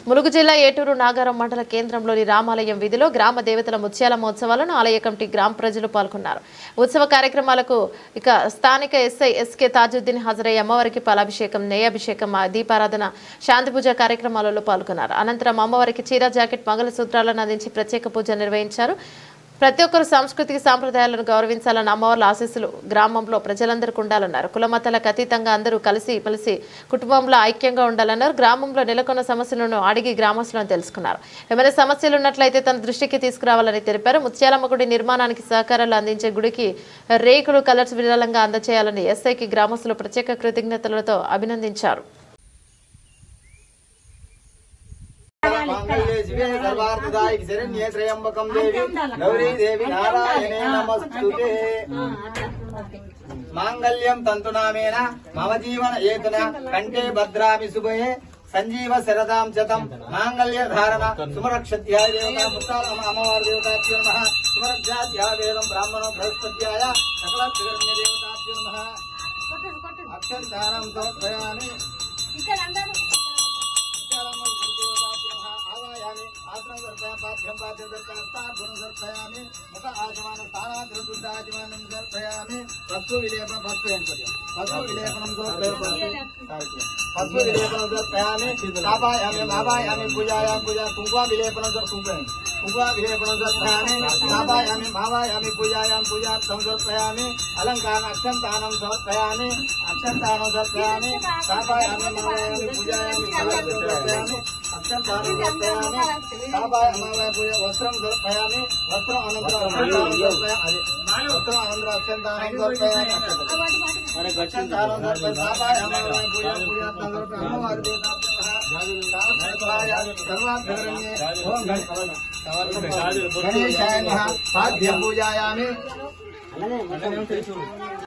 ములుగు జిల్లా ఏటూరు నాగారం మండల కేంద్రంలోని రామాలయం వీధిలో గ్రామ దేవతల ముత్యాల మహోత్సవాలను ఆలయ కమిటీ గ్రామ ప్రజలు పాల్గొన్నారు ఉత్సవ కార్యక్రమాలకు ఇక స్థానిక ఎస్ఐ ఎస్కే తాజుద్దీన్ హాజరై అమ్మవారికి పాలాభిషేకం నెయ్యాభిషేకం ఆ దీపారాధన శాంతి పూజ కార్యక్రమాలలో పాల్గొన్నారు అనంతరం అమ్మవారికి చీర జాకెట్ మంగళసూత్రాలను అందించి ప్రత్యేక పూజ నిర్వహించారు ప్రతి ఒక్కరు సాంస్కృతిక సాంప్రదాయాలను గౌరవించాలన్న అమ్మవార్ల ఆశీస్సులు గ్రామంలో ప్రజలందరికీ ఉండాలన్నారు కులమతాలకు అతీతంగా అందరూ కలిసి మెలిసి కుటుంబంలో ఐక్యంగా ఉండాలన్నారు గ్రామంలో నెలకొన్న సమస్యలను అడిగి గ్రామస్తులను తెలుసుకున్నారు ఏమైనా సమస్యలు ఉన్నట్లయితే తన దృష్టికి తీసుకురావాలని తెలిపారు ముత్యాలమ్మ గుడి నిర్మాణానికి సహకారాలు అందించే గుడికి రేకులు కలర్స్ విరాళంగా అందజేయాలని ఎస్ఐకి గ్రామస్తులు ప్రత్యేక కృతజ్ఞతలతో అభినందించారు మాంగళ్యే శివే సర్వార్థదాయికి శరణ్యే త్రయంబకం దేవి గౌరీ దేవి నారాయణే నమస్తుతే మాంగళ్యం తంతునామేన మమ జీవన ఏతున కంఠే భద్రామి శుభయే సంజీవ శరదాం శతం మాంగళ్య ధారణ సుమరక్షత్యాయ దేవత ముత్తాల అమ్మవారి దేవతాభ్యో నమ సుమరక్షాధ్యాయ వేదం బ్రాహ్మణో బృహస్పత్యాయ సకల త్రిగర్ణ్య దేవతాభ్యో నమ అక్షంతానం సమర్పయామి ఆవాయామి ఆసనం దర్పయామి పాఠ్యం పాఠ్యం దర్పయామి గుణం దర్పయామి ముఖ ఆచమాన స్థానాంతరం దర్పయామి పశు విలేపన పశు పశు విలేపనం పశు విలేపనం దర్పయామి స్థాపయామి మాపాయామి పూజాయాం పూజా కుంకుమ విలేపనం కుంకుమ కుంకుమ విలేపనం దర్పయామి స్థాపయామి మావాయామి పూజాయాం పూజార్థం దర్పయామి అలంకారం అక్షంతానం సమర్పయామి అక్షంతానం దర్పయామి స్థాపయామి మావాయామి పూజాయామి దర్పయామి అక్షంతానం దర్పయామి స్థాపయామి మావాయ పూజ వస్త్రం దర్పయామి వస్త్రం అనంతరం అక్షంతానం దర్పయామి అదే వస్త్రం అనంతరం అక్షంతానం దర్పయామి అక్షంతానం దర్పయామి స్థాపయామి మావాయ పూజ పూజార్థం దర్పయామి అమ్మవారి గణేశాయ పాద్యం పూజాయామి